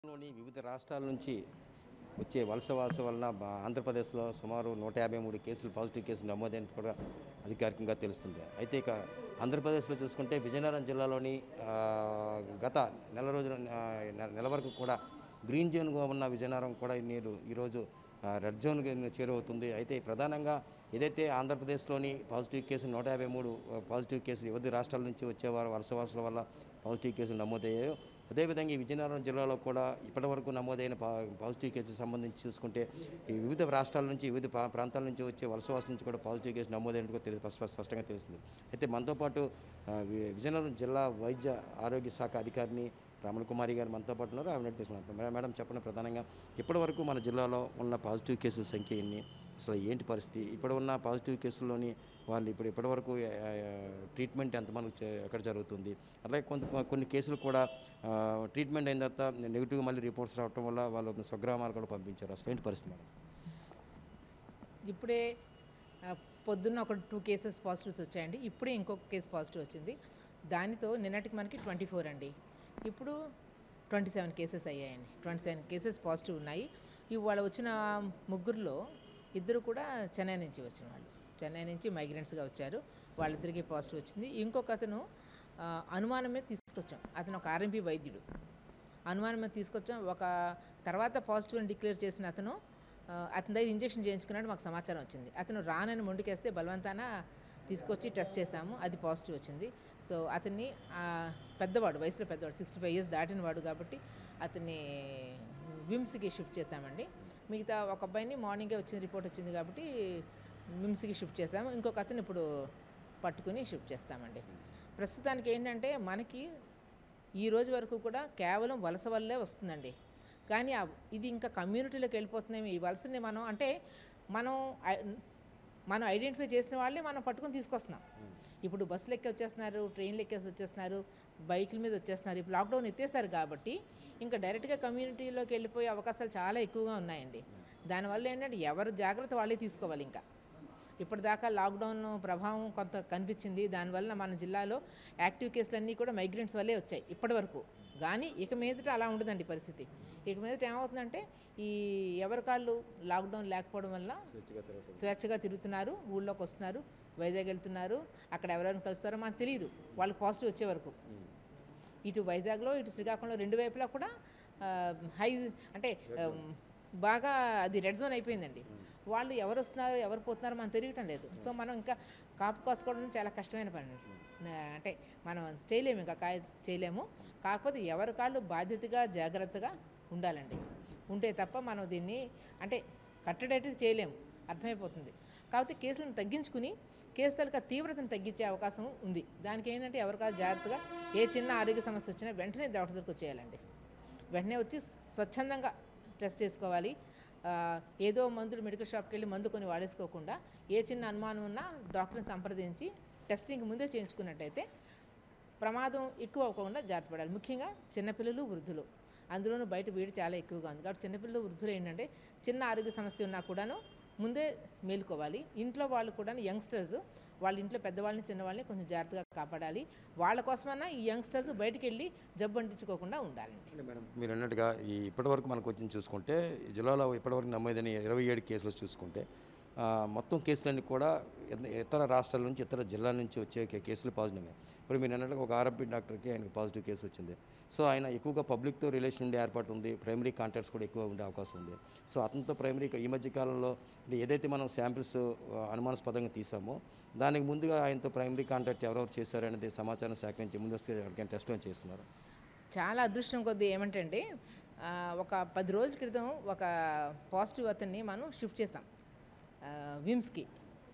లోని వివిధ రాష్ట్రాల నుంచి వచ్చే వలస వాస వలన బా- ఆంధ్రప్రదేశ్లో సుమారు నూట యాభై మూడు కేసులు పాజిటివ్ కేసులు నమోదైన కూడా అధికారికంగా తెలుస్తుంది అయితే ఇక ఆంధ్రప్రదేశ్లో చూసుకుంటే విజయనగరం జిల్లాలోని ఆ, గత నెల రోజుల ఆ, నె- నెల వరకు కూడా గ్రీన్ జోన్గా ఉన్న విజయనగరం కూడా నేడు ఈరోజు ఆ, రెడ్ జోన్కి చేరువవుతుంది అయితే ప్రధానంగా ఏదైతే ఆంధ్రప్రదేశ్లోని పాజిటివ్ కేసులు నూట యాభై మూడు ఆ, పాజిటివ్ కేసులు వివిధ రాష్ట్రాల నుంచి వచ్చేవారు వలస వాసుల వల్ల పాజిటివ్ కేసులు నమోదయ్యాయో అదేవిధంగా ఈ విజయనగరం జిల్లాలో కూడా ఇప్పటివరకు నమోదైన పా పాజిటివ్ కేసులకు సంబంధించి చూసుకుంటే ఈ వివిధ రాష్ట్రాల నుంచి వివిధ ప్రా- ప్రాంతాల నుంచి వచ్చే వలసవాసుల నుంచి కూడా పాజిటివ్ కేసు నమోదైనట్టు తెలి స్పష్ట- స్పష్టంగా తెలుస్తుంది అయితే మనతో పాటు ఆ, వి- విజయనగరం జిల్లా వైద్య ఆరోగ్య శాఖ అధికారిని రమణ కుమారి గారు మనతో పాటు ఉన్నారు ఆమె తెలుసుకున్నారు మేడం మేడం చెప్పండి ప్రధానంగా ఇప్పటివరకు మన జిల్లాలో ఉన్న పాజిటివ్ కేసుల సంఖ్య ఎన్ని అసలు ఏంటి పరిస్థితి ఇప్పుడు ఉన్న పాజిటివ్ కేసుల్లోని వాళ్ళు ఇప్పుడు ఇప్పటివరకు ఆ, ఆ, ట్రీట్మెంట్ ఎంతమంది చే- ఎక్కడ జరుగుతుంది అలాగే కొంత కొన్ని కేసులు కూడా ఆ, ట్రీట్మెంట్ అయిన తర్వాత నెగిటివ్ మళ్ళీ రిపోర్ట్స్ రావడం వల్ల వాళ్ళు స్వగ్రామాలు కూడా పంపించారు అసలు ఏంటి పరిస్థితి మేడం ఇప్పుడే ఆ, పొద్దున్న ఒక టూ కేసెస్ పాజిటివ్స్ వచ్చాయండి ఇప్పుడే ఇంకొక కేసు పాజిటివ్ వచ్చింది దానితో నిన్నటికి మనకి ట్వంటీ ఫోర్ అండి ఇప్పుడు ట్వంటీ సెవెన్ కేసెస్ అయ్యాయండి ట్వంటీ సెవెన్ కేసెస్ పాజిటివ్ ఉన్నాయి ఇవాళ వచ్చిన ముగ్గురులో ఇద్దరు కూడా చెన్నై నుంచి వచ్చిన వాళ్ళు చెన్నై నుంచి మైగ్రెంట్స్గా వచ్చారు వాళ్ళిద్దరికీ పాజిటివ్ వచ్చింది ఇంకొక అతను ఆ, అనుమానమే తీసుకొచ్చాం అతను ఒక ఆర్ఎంపీ వైద్యుడు అనుమానం మీద తీసుకొచ్చాం ఒక తర్వాత పాజిటివ్ అని డిక్లేర్ చేసిన అతను ఆ, అతని దగ్గర ఇంజెక్షన్ చేయించుకున్నాడు మాకు సమాచారం వచ్చింది అతను రానని మొండికేస్తే బలవంతాన తీసుకొచ్చి టెస్ట్ చేశాము అది పాజిటివ్ వచ్చింది సో అతన్ని ఆ, పెద్దవాడు వయసులో పెద్దవాడు సిక్స్టీ ఫైవ్ ఇయర్స్ దాటిన వాడు కాబట్టి అతన్ని విమ్స్కి షిఫ్ట్ చేశామండి మిగతా ఒక అబ్బాయిని మార్నింగే వచ్చింది రిపోర్ట్ వచ్చింది కాబట్టి విమ్స్కి షిఫ్ట్ చేశాము ఇంకొక అతను ఇప్పుడు పట్టుకుని షిఫ్ట్ చేస్తామండి ప్రస్తుతానికి ఏంటంటే మనకి ఈ రోజు వరకు కూడా కేవలం వలస వల్లే వస్తుందండి కానీ ఆ- ఇది ఇంకా కమ్యూనిటీలోకి వెళ్ళిపోతున్నాయి ఈ వలసని మనం అంటే మనం ఐ- మనం ఐడెంటిఫై చేసిన వాళ్ళే మనం పట్టుకొని తీసుకొస్తున్నాం ఇప్పుడు బస్సులు ఎక్కి వచ్చేస్తున్నారు ట్రైన్లు ఎక్కేసి వచ్చేస్తున్నారు బైకుల మీద వచ్చేస్తున్నారు ఇప్పుడు లాక్డౌన్ ఎత్తేసారు కాబట్టి ఇంకా డైరెక్ట్గా కమ్యూనిటీలోకి వెళ్ళిపోయే అవకాశాలు చాలా ఎక్కువగా ఉన్నాయండి దానివల్ల ఏంటంటే ఎవరు జాగ్రత్త వాళ్ళే తీసుకోవాలి ఇంకా ఇప్పటిదాకా లాక్డౌన్ ప్రభావం కొంత కనిపించింది దానివల్ల మన జిల్లాలో యాక్టివ్ కేసులన్నీ కూడా మైగ్రెంట్స్ వల్లే వచ్చాయి ఇప్పటి వరకు కానీ ఇక మీదట అలా ఉండదండి పరిస్థితి ఇక మీదట ఏమవుతుందంటే ఈ ఎవరి కాళ్ళు లాక్డౌన్ లేకపోవడం వల్ల స్వేచ్ఛగా తిరుగుతున్నారు ఊళ్ళోకి వస్తున్నారు వైజాగ్ వెళ్తున్నారు అక్కడ ఎవరెవరిని కలుస్తారో మనకు తెలియదు వాళ్ళకి పాజిటివ్ వచ్చే వరకు ఇటు వైజాగ్లో ఇటు శ్రీకాకుళంలో రెండు వైపులా కూడా ఆ, హై అంటే ఆ, బాగా అది రెడ్ జోన్ అయిపోయిందండి వాళ్ళు ఎవరు వస్తున్నారు ఎవరు పోతున్నారో మనం తెలియటం లేదు సో మనం ఇంకా కాపు కాసుకోవడం చాలా కష్టమైన పని నా- అంటే మనం చేయలేము ఇంకా కాయ చేయలేము కాకపోతే ఎవరి కాళ్ళు బాధ్యతగా జాగ్రత్తగా ఉండాలండి ఉంటే తప్ప మనం దీన్ని అంటే కట్టడైతే చేయలేము అర్థమైపోతుంది కాబట్టి కేసులను తగ్గించుకుని కేసు తాలూకా తీవ్రతను తగ్గించే అవకాశం ఉంది దానికి ఏంటంటే ఎవరికాలు జాగ్రత్తగా ఏ చిన్న ఆరోగ్య సమస్య వచ్చినా వెంటనే డాక్టర్ దగ్గరకు వచ్చేయాలండి వెంటనే వచ్చి స్వచ్ఛందంగా టెస్ట్ చేసుకోవాలి ఆ, ఏదో మందులు మెడికల్ షాప్కి వెళ్ళి మందు కొని వాడేసుకోకుండా ఏ చిన్న అనుమానం ఉన్నా డాక్టర్ని సంప్రదించి టెస్టింగ్ ముందే చేయించుకున్నట్టయితే ప్రమాదం ఎక్కువ అవ్వకుండా జాగ్రత్త పడాలి ముఖ్యంగా చిన్నపిల్లలు వృద్ధులు అందులోనూ బయట వేడి చాలా ఎక్కువగా ఉంది కాబట్టి చిన్నపిల్లలు వృద్ధులు ఏంటంటే చిన్న ఆరోగ్య సమస్య ఉన్నా కూడాను ముందే మేలుకోవాలి ఇంట్లో వాళ్ళు కూడా యంగ్స్టర్స్ వాళ్ళ ఇంట్లో పెద్దవాళ్ళని చిన్నవాళ్ళని కొంచెం జాగ్రత్తగా కాపాడాలి వాళ్ళ కోసమన్నా ఈ యంగ్స్టర్స్ బయటికి వెళ్ళి జబ్బు అంటించుకోకుండా ఉండాలండి మేడం మీరు అన్నట్టుగా ఈ ఇప్పటివరకు మనకు వచ్చింది చూసుకుంటే ఈ జిల్లాలో ఇప్పటివరకు నమోదైన ఇరవై ఏడు కేసులు చూసుకుంటే ఆ, మొత్తం కేసులన్నీ కూడా ఇత- ఇతర రాష్ట్రాల నుంచి ఇతర జిల్లాల నుంచి వచ్చే కే- కేసులు పాజిటివ్ ఇప్పుడు మీరు అన్నట్టుగా ఒక ఆర్ఎంపీ డాక్టర్కి ఆయనకు పాజిటివ్ కేసు వచ్చింది సో ఆయన ఎక్కువగా పబ్లిక్తో రిలేషన్ ఉండే ఏర్పాటు ఉంది ప్రైమరీ కాంటాక్ట్స్ కూడా ఎక్కువ ఉండే అవకాశం ఉంది సో అతనితో ప్రైమరీ ఈ మధ్య కాలంలో అంటే ఏదైతే మనం శాంపిల్స్ అనుమానాస్పదంగా తీసామో దానికి ముందుగా ఆయనతో ప్రైమరీ కాంటాక్ట్ ఎవరెవరు చేశారనేది సమాచారం సేకరించి ముందస్తు ఎవరికైనా టెస్ట్ చేస్తున్నారు చాలా అదృష్టం కొద్దీ ఏమంటే అండి ఆ, ఒక పది రోజుల క్రితం ఒక పాజిటివ్ అతన్ని మనం షిఫ్ట్ చేసాం ఆ, విమ్స్కి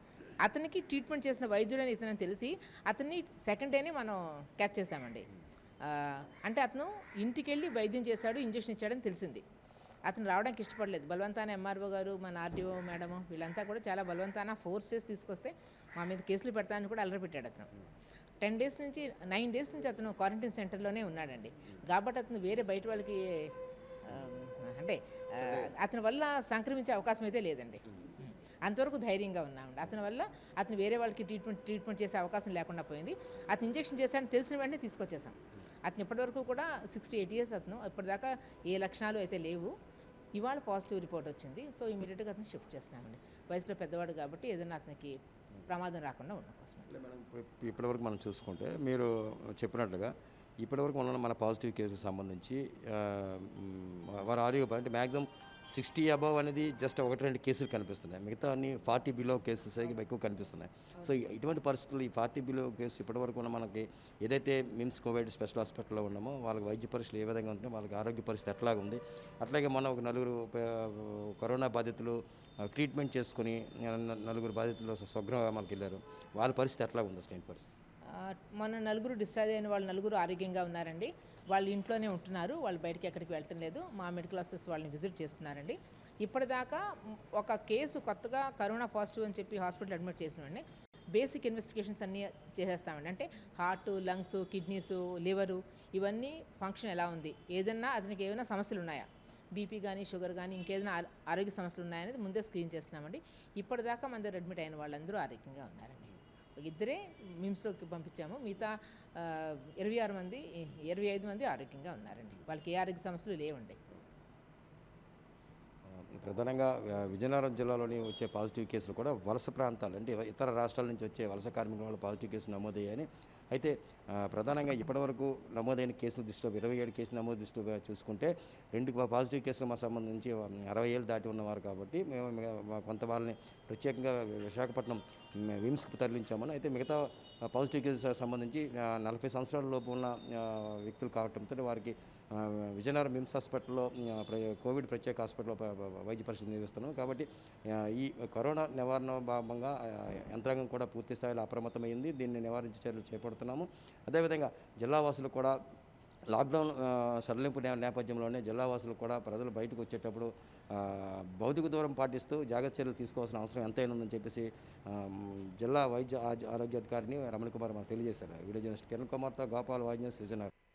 అతనికి ట్రీట్మెంట్ చేసిన వైద్యుడని ఇతనని తెలిసి అతన్ని సెకండ్ డేనే మనం క్యాచ్ చేసామండి ఆ, అంటే అతను ఇంటికి వెళ్ళి వైద్యం చేశాడు ఇంజెక్షన్ ఇచ్చాడని తెలిసింది అతను రావడానికి ఇష్టపడలేదు బలవంతాన ఎంఆర్ఓ గారు మన ఆర్డీఓ మేడము వీళ్ళంతా కూడా చాలా బలవంతాన ఫోర్స్ చేసి తీసుకొస్తే మా మీద కేసులు పెడతానని కూడా అల్లరి పెట్టాడు అతను టెన్ డేస్ నుంచి నైన్ డేస్ నుంచి అతను క్వారంటైన్ సెంటర్లోనే ఉన్నాడండి కాబట్టి అతను వేరే బయట వాళ్ళకి ఆ, అంటే ఆ, అతని వల్ల సంక్రమించే అవకాశం అయితే లేదండి అంతవరకు ధైర్యంగా ఉన్నామండి అతని వల్ల అతను వేరే వాళ్ళకి ట్రీట్మెంట్ ట్రీట్మెంట్ చేసే అవకాశం లేకుండా పోయింది అతను ఇంజెక్షన్ చేశాడని తెలిసిన వెంటనే తీసుకొచ్చేసాం అతను ఇప్పటివరకు కూడా సిక్స్టీ ఎయిట్ ఇయర్స్ అతను ఇప్పటిదాకా ఏ లక్షణాలు అయితే లేవు ఇవాళ పాజిటివ్ రిపోర్ట్ వచ్చింది సో ఇమీడియట్గా అతను షిఫ్ట్ చేస్తున్నామండి వయసులో పెద్దవాడు కాబట్టి ఏదైనా అతనికి ప్రమాదం రాకుండా ఉన్న కోసం అంటే మనం ఇప్ప- ఇప్పటివరకు మనం చూసుకుంటే మీరు చెప్పినట్లుగా ఇప్పటివరకు ఉన్న మన పాజిటివ్ కేసులకు సంబంధించి ఆ, మ్, వారి ఆరోగ్య అంటే మ్యాక్సిమం సిక్స్టీ అబవ్ అనేది జస్ట్ ఒకటి రెండు కేసులు కనిపిస్తున్నాయి మిగతా అన్ని ఫార్టీ బిలో కేసెస్ ఎక్కువ కనిపిస్తున్నాయి సో ఇ- ఇటువంటి పరిస్థితులు ఈ ఫార్టీ బిలో కేసు ఇప్పటివరకు ఉన్న మనకి ఏదైతే మిమ్స్ కోవిడ్ స్పెషల్ హాస్పిటల్లో ఉన్నామో వాళ్ళకి వైద్య పరిస్థితులు ఏ విధంగా ఉంటున్నాయి వాళ్ళకి ఆరోగ్య పరిస్థితి ఎట్లాగా ఉంది అట్లాగే మొన్న ఒక నలుగురు ప- కరోనా బాధితులు ఆ, ట్రీట్మెంట్ చేసుకుని న- నలుగురు బాధితులు స్వగ్రామాలకు వెళ్ళారు వాళ్ళ పరిస్థితి ఎట్లా ఉంది అసలు ఏంటి పరిస్థితి ఆ, మన నలుగురు డిశ్చార్జ్ అయిన వాళ్ళు నలుగురు ఆరోగ్యంగా ఉన్నారండి వాళ్ళు ఇంట్లోనే ఉంటున్నారు వాళ్ళు బయటికి ఎక్కడికి వెళ్ళటం లేదు మా మెడికల్ ఆఫీసర్స్ వాళ్ళని విజిట్ చేస్తున్నారండి ఇప్పటిదాకా మ్, ఒక కేసు కొత్తగా కరోనా పాజిటివ్ అని చెప్పి హాస్పిటల్ అడ్మిట్ చేసినండి బేసిక్ ఇన్వెస్టిగేషన్స్ అన్నీ చేసేస్తామండి అంటే హార్ట్ లంగ్స్ కిడ్నీస్ లివరు ఇవన్నీ ఫంక్షన్ ఎలా ఉంది ఏదన్నా అతనికి ఏమైనా సమస్యలు ఉన్నాయా బీపీ కానీ షుగర్ కానీ ఇంకేదైనా ఆ- ఆరోగ్య సమస్యలు ఉన్నాయనేది ముందే స్క్రీన్ చేస్తున్నామండి ఇప్పటిదాకా మన దగ్గర అడ్మిట్ అయిన వాళ్ళందరూ ఆరోగ్యంగా ఉన్నారండి ఒక ఇద్దరే మిమ్స్లోకి పంపించాము మిగతా ఆ, ఇరవై ఆరు మంది ఇరవై ఐదు మంది ఆరోగ్యంగా ఉన్నారండి వాళ్ళకి ఏ ఆరోగ్య సమస్యలు లేవండి ఆ, ప్రధానంగా ఆ, విజయనగరం జిల్లాలోని వచ్చే పాజిటివ్ కేసులు కూడా వలస ప్రాంతాలు అంటే ఇతర రాష్ట్రాల నుంచి వచ్చే వలస కార్మికుల వల్ల పాజిటివ్ కేసులు నమోదయ్యాయని అయితే ఆ, ప్రధానంగా ఇప్పటివరకు నమోదైన కేసుల దృష్టిలో ఇరవై ఏడు కేసులు నమోదు దృష్టిలో చూసుకుంటే రెండు పా- పాజిటివ్ కేసులు మా సంబంధించి అరవై ఏళ్ళు దాటి ఉన్నవారు కాబట్టి మేము మిగ- మా కొంత వాళ్ళని ప్రత్యేకంగా విశాఖపట్నం మ్, విమ్స్కి తరలించామని అయితే మిగతా ఆ, పాజిటివ్ కేసెస్ సంబంధించి ఆ, నలభై సంవత్సరాల లోపు ఉన్న ఆ, వ్యక్తులు కావడంతో వారికి ఆ, విజయనగరం మిమ్స్ హాస్పిటల్లో ఆ, ప్ర- కోవిడ్ ప్రత్యేక హాస్పిటల్లో ప- ప- వైద్య పరిస్థితి నిర్వహిస్తున్నాం కాబట్టి ఆ, ఈ కరోనా నివారణ భాగంగా ఆ, యంత్రాంగం కూడా పూర్తి స్థాయిలో అప్రమత్తమైంది దీన్ని నివారించే చర్యలు చేపడుతున్నాము అదేవిధంగా జిల్లా వాసులు కూడా లాక్డౌన్ ఆ, సడలింపు నే- నేపథ్యంలోనే జిల్లా వాసులు కూడా ప్రజలు బయటకు వచ్చేటప్పుడు ఆ, భౌతిక దూరం పాటిస్తూ జాగ్రత్త చర్యలు తీసుకోవాల్సిన అవసరం ఎంతైనా ఉందని చెప్పేసి ఆ, మ్, జిల్లా వైద్య ఆ- ఆరోగ్యాధికారిని రమణ కుమార్ మాకు తెలియజేశారు వీడియో జర్నలిస్ట్ కిరణ్ కుమార్తో గోపాల్ వాయిస్ న్యూస్ విజయనగరం